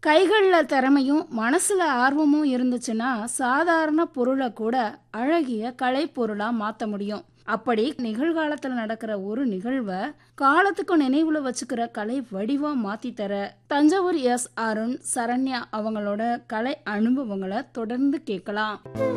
கைகளில் திறமையும் மனசுல ஆர்வமும் இருந்துச்சுன்னா சாதாரண பொருளை கூட அழகிய கலைப்பொருளா மாற்ற முடியும் அப்படி நிகழ்காலத்தில் நடக்கிற ஒரு நிகழ்வை காலத்துக்கு நினைவுல வச்சுக்கிற கலை வடிவா மாத்தி தர தஞ்சாவூர் எஸ் அருண் சரண்யா அவங்களோட கலை அனுபவங்களை தொடர்ந்து கேட்கலாம்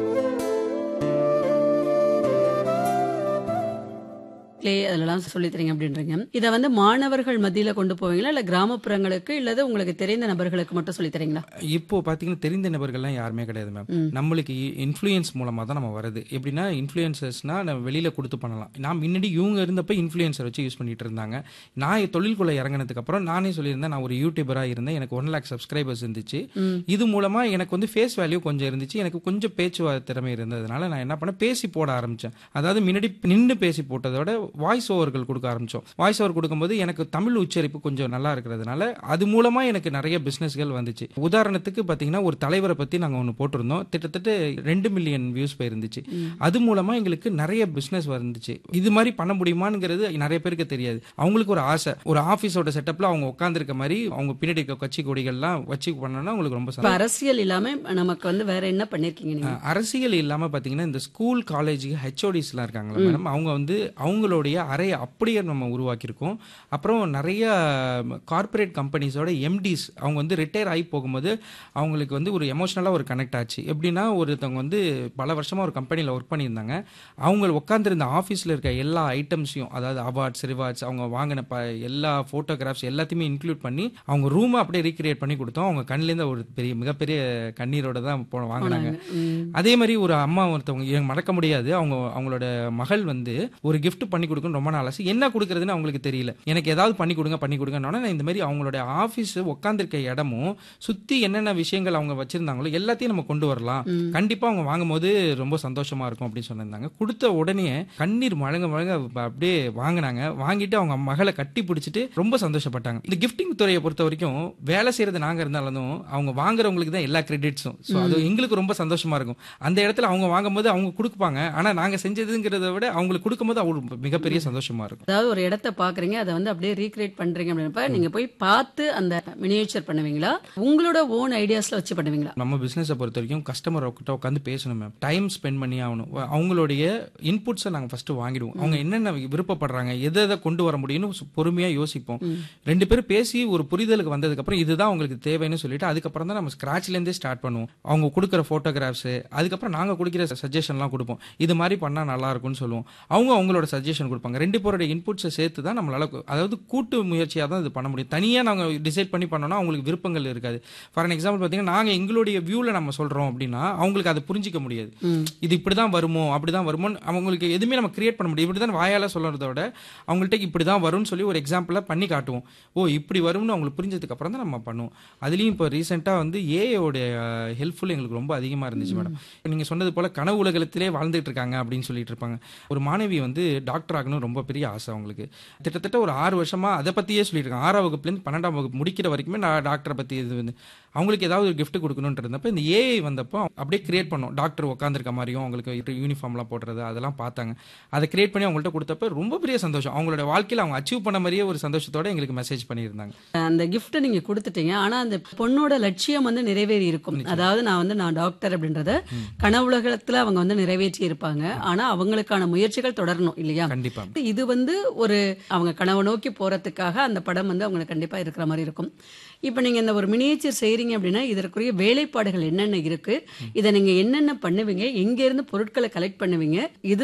கிளே அதெல்லாம் சொல்லி தரீங்க அப்படின்றீங்க இதை வந்து மாணவர்கள் மத்தியில கொண்டு போவீங்களா இல்ல கிராமப்புறங்களுக்கு இல்லது உங்களுக்கு தெரிந்த நபர்களுக்கு மட்டும் சொல்லி தரீங்களா இப்போ பாத்தீங்கன்னா தெரிந்த நபர்கள்லாம் யாருமே கிடையாது மேம் நம்மளுக்கு இன்ஃப்ளூயன்ஸ் மூலமா தான் நம்ம வருது எப்படின்னா இன்ஃப்ளூயன்சர்ஸ்னா நம்ம வெளியில கொடுத்து பண்ணலாம் நான் முன்னாடி இவங்க இருந்தப்ப இன்ஃப்ளூயன்சர் வச்சு யூஸ் பண்ணிட்டு இருந்தாங்க நான் தொழில்குள்ள இறங்கினதுக்கு அப்புறம் நானே சொல்லியிருந்தேன் நான் ஒரு யூடியூபரா இருந்தேன் எனக்கு ஒன் லேக் சப்ஸ்கிரைபர்ஸ் இருந்துச்சு இது மூலமா எனக்கு வந்து ஃபேஸ் வேல்யூ கொஞ்சம் இருந்துச்சு எனக்கு கொஞ்சம் பேச்சு திறமை இருந்ததுனால நான் என்ன பண்ணேன் பேசி போட ஆரம்பிச்சேன் அதாவது முன்னாடி நின்று பேசி போட்டதை விட வாய்ஸ் ஓவர்கள் கொடுக்க ஆரம்பிச்சோம் வாய்ஸ் ஓவர் கொடுக்கும்போது எனக்கு தமிழ் உச்சரிப்பு கொஞ்சம் நல்லா இருக்கிறதுனால அது மூலமா எனக்கு நிறைய பிசினஸ்கள் வந்துச்சு உதாரணத்துக்கு பாத்தீங்கன்னா ஒரு தலைவரை பத்தி நாங்க ஒன்று போட்டிருந்தோம் கிட்டத்தட்ட ரெண்டு மில்லியன் வியூஸ் போயிருந்துச்சு அது மூலமா எங்களுக்கு நிறைய பிசினஸ் வந்துச்சு இது மாதிரி பண்ண முடியுமாங்கிறது நிறைய பேருக்கு தெரியாது அவங்களுக்கு ஒரு ஆசை ஒரு ஆபீஸோட செட்டப்ல அவங்க உட்காந்துருக்க மாதிரி அவங்க பின்னாடி இருக்க கட்சி கொடிகள்லாம் வச்சு பண்ணோம்னா அவங்களுக்கு ரொம்ப இப்ப சந்தோஷம். அரசியல் இல்லாம நமக்கு வந்து வேற என்ன பண்ணிருக்கீங்க நீங்க அஹ் அரசியல் இல்லாம பாத்தீங்கன்னா இந்த ஸ்கூல் காலேஜ் ஹெச்ஓடிஸ் எல்லாம் இருக்காங்களா மேடம் அவங்க வந்து அவங்களுடைய அறையை அப்படியே நம்ம உருவாக்கியிருக்கோம் அப்புறம் நிறைய கார்ப்பரேட் கம்பெனிஸோட எம்டிஸ் அவங்க வந்து ரிட்டையர் ஆகி போகும்போது அவங்களுக்கு வந்து ஒரு எமோஷனலாக ஒரு கனெக்ட் ஆச்சு எப்படின்னா ஒருத்தவங்க வந்து பல வருஷமா ஒரு கம்பெனியில் ஒர்க் பண்ணியிருந்தாங்க அவங்க உட்காந்துருந்த ஆஃபீஸில் இருக்க எல்லா ஐட்டம்ஸையும் அதாவது அவார்ட்ஸ் ரிவார்ட்ஸ் அவங்க வாங்கின ப எல்லா ஃபோட்டோகிராஃப்ஸ் எல்லாத்தையுமே இன்க்ளூட் பண்ணி அவங்க ரூமை அப்படியே ரீக்ரியேட் பண்ணி கொடுத்தோம் அவங்க கண்ணிலேருந்து ஒரு பெரிய மிகப்பெரிய கண்ணீரோட தான் போ வாங்கினாங்க ம். அதே மாதிரி ஒரு அம்மா ஒருத்தவங்க எனக்கு மறக்க முடியாது அவங்க அவங்களோட மகள் வந்து ஒரு gift பண்ணி கொடுக்கணும் ரொம்ப நாள் ஆசை என்ன கொடுக்கறதுன்னு அவங்களுக்கு தெரியல எனக்கு ஏதாவது பண்ணி கொடுங்க பண்ணி கொடுங்கன்னு நான் இந்த மாதிரி அவங்களோட ஆஃபீஸ் உட்காந்துருக்க இடமும் சுத்தி என்னென்ன விஷயங்கள் அவங்க வச்சிருந்தாங்களோ எல்லாத்தையும் நம்ம கொண்டு வரலாம் கண்டிப்பா அவங்க வாங்கும்போது ரொம்ப சந்தோஷமா இருக்கும் அப்படின்னு சொன்னாங்க கொடுத்த உடனே கண்ணீர் மழங்க மழங்க அப்படியே வாங்கினாங்க வாங்கிட்டு அவங்க மகளை கட்டி பிடிச்சிட்டு ரொம்ப சந்தோஷப்பட்டாங்க இந்த கிஃப்டிங் துறையை பொறுத்த வரைக்கும் வேலை செய்யறது நாங்க இருந்தாலும் அவங்க வாங்குறவங்களுக்கு தான் எல்லா கிரெடிட்ஸும் ஸோ அது எங்களுக்கு ரொம்ப சந்தோஷமா இருக்கும் அந்த இடத்துல அவங்க வாங்கும்போது அவங்க கொடுப்பாங்க ஆனா நாங்க செஞ்சதுங்கிறத விட அவங்களுக்கு கொடுக்கும்போது அவங்களுக்கு மிகப்பெரிய சந்தோஷமா இருக்கும் அதாவது ஒரு இடத்த பாக்குறீங்க அதை வந்து அப்படியே ரீக்ரியேட் பண்றீங்க அப்படின்றப்ப நீங்க போய் பார்த்து அந்த மினியேச்சர் பண்ணுவீங்களா உங்களோட ஓன் ஐடியாஸ்ல வச்சு பண்ணுவீங்களா நம்ம பிசினஸை பொறுத்த வரைக்கும் கஸ்டமர் கிட்ட உட்காந்து பேசணும் மேம் டைம் ஸ்பெண்ட் பண்ணி ஆகணும் அவங்களுடைய இன்புட்ஸை நாங்கள் ஃபர்ஸ்ட் வாங்கிடுவோம் அவங்க என்னென்ன விருப்பப்படுறாங்க எதை எதை கொண்டு வர முடியும்னு சு- பொறுமையா யோசிப்போம் ரெண்டு பேரும் பேசி ஒரு புரிதலுக்கு வந்ததுக்கு அப்புறம் இதுதான் உங்களுக்கு தேவைன்னு சொல்லிட்டு அதுக்கப்புறம் தான் நம்ம ஸ்கிராச்ல இருந்தே ஸ்டார்ட் பண்ணுவோம் அவங்க கொடுக்குற போட்டோகிராஃப்ஸ் அதுக்கப்புறம் நாங்க கொடுக்குற சஜஷன்லாம் கொடுப்போம் இது மாதிரி பண்ணா நல்லா இருக்கும்னு சொல்லுவோம் அவங்க அவங்களோட சஜஷன் கொடுப்பாங்க ரெண்டு பேரோட இன்புட்ஸை சேர்த்து தான் நம்மளால கு- அதாவது கூட்டு முயற்சியாக தான் இது பண்ண முடியும் தனியா நாங்க டிசைட் பண்ணி பண்ணோம்னா அவங்களுக்கு விருப்பங்கள் இருக்காது ஃபார் எக்ஸாம்பிள் பார்த்தீங்கன்னா நாங்க எங்களுடைய வியூல நம்ம சொல்றோம் அப்படின்னா அவங்களுக்கு அதை புரிஞ்சிக்க முடியாது இது இப்படிதான் வருமோ அப்படிதான் வருமோன்னு அவங்களுக்கு எதுவுமே நம்ம கிரியேட் பண்ண முடியும் இப்படிதான் வாயால சொல்றதை விட அவங்கள்ட்ட இப்படிதான் வரும்னு சொல்லி ஒரு எக்ஸாம்பிளா பண்ணி காட்டுவோம் ஓ இப்படி வரும்னு அவங்களுக்கு புரிஞ்சதுக்கு அப்புறம் தான் நம்ம பண்ணுவோம் அதுலயும் இப்போ ரீசெண்டாக வந்து ஏஐயோட ஹெல்ப்ஃபுல் எங்களுக்கு ரொம்ப அதிகமா இருந்துச்சு மேடம் நீங்க சொன்னது போல கனவு உலகத்திலே வாழ்ந்துட்டு இருக்காங்க அப்படின்னு சொல்லிட்டு இருப்பாங்க ஒரு மாணவி வந்து டாக்டர் ஆகணும் ரொம்ப பெரிய ஆசை அவங்களுக்கு கிட்டத்தட்ட ஒரு ஆறு வருஷமா அதை பத்தியே சொல்லிட்டு இருக்காங்க ஆறாம் வகுப்புலேருந்து பன்னெண்டாம் வகுப்பு முடிக்கிற வரைக்குமே நான் டாக்டரை பத்தி இது வந்து அவங்களுக்கு ஏதாவது ஒரு gift கொடுக்கணும்னு இருந்தப்ப இந்த ஏஐ வந்தப்போ அப்படியே கிரியேட் பண்ணோம் டாக்டர் உட்காந்துருக்க மாதிரியும் அவங்களுக்கு யூனிஃபார்ம்லாம் போடுறது அதெல்லாம் பார்த்தாங்க அதை கிரியேட் பண்ணி அவங்கள்ட்ட கொடுத்தப்ப ரொம்ப பெரிய சந்தோஷம் அவங்களோட வாழ்க்கையில அவங்க அச்சீவ் பண்ண மாதிரியே ஒரு சந்தோஷத்தோட எங்களுக்கு மெசேஜ் பண்ணியிருந்தாங்க அந்த gift நீங்க கொடுத்துட்டீங்க ஆனா அந்த பொண்ணோட லட்சியம் வந்து நிறைவேறி இருக்கும் அதாவது நான் வந்து நான் டாக்டர் அப்படின்றத கனவுலகத்துல அவங்க வந்து நிறைவேற்றி இருப்பாங்க ஆனா அவங்களுக்கான முயற்சிகள் தொடரணும் இல்லையா கண்டிப்பா இது வந்து ஒரு அவங்க கனவை நோக்கி போறதுக்காக அந்த படம் வந்து அவங்களுக்கு கண்டிப்பா இருக்கிற மாதிரி இருக்கும் இப்போ நீங்க இந்த ஒரு மினியேச்சர் செய்றீங்க அப்படின்னா இதற்குரிய வேலைப்பாடுகள் என்னென்ன இருக்கு இதை நீங்க என்னென்ன பண்ணுவீங்க எங்க இருந்து பொருட்களை கலெக்ட் பண்ணுவீங்க இது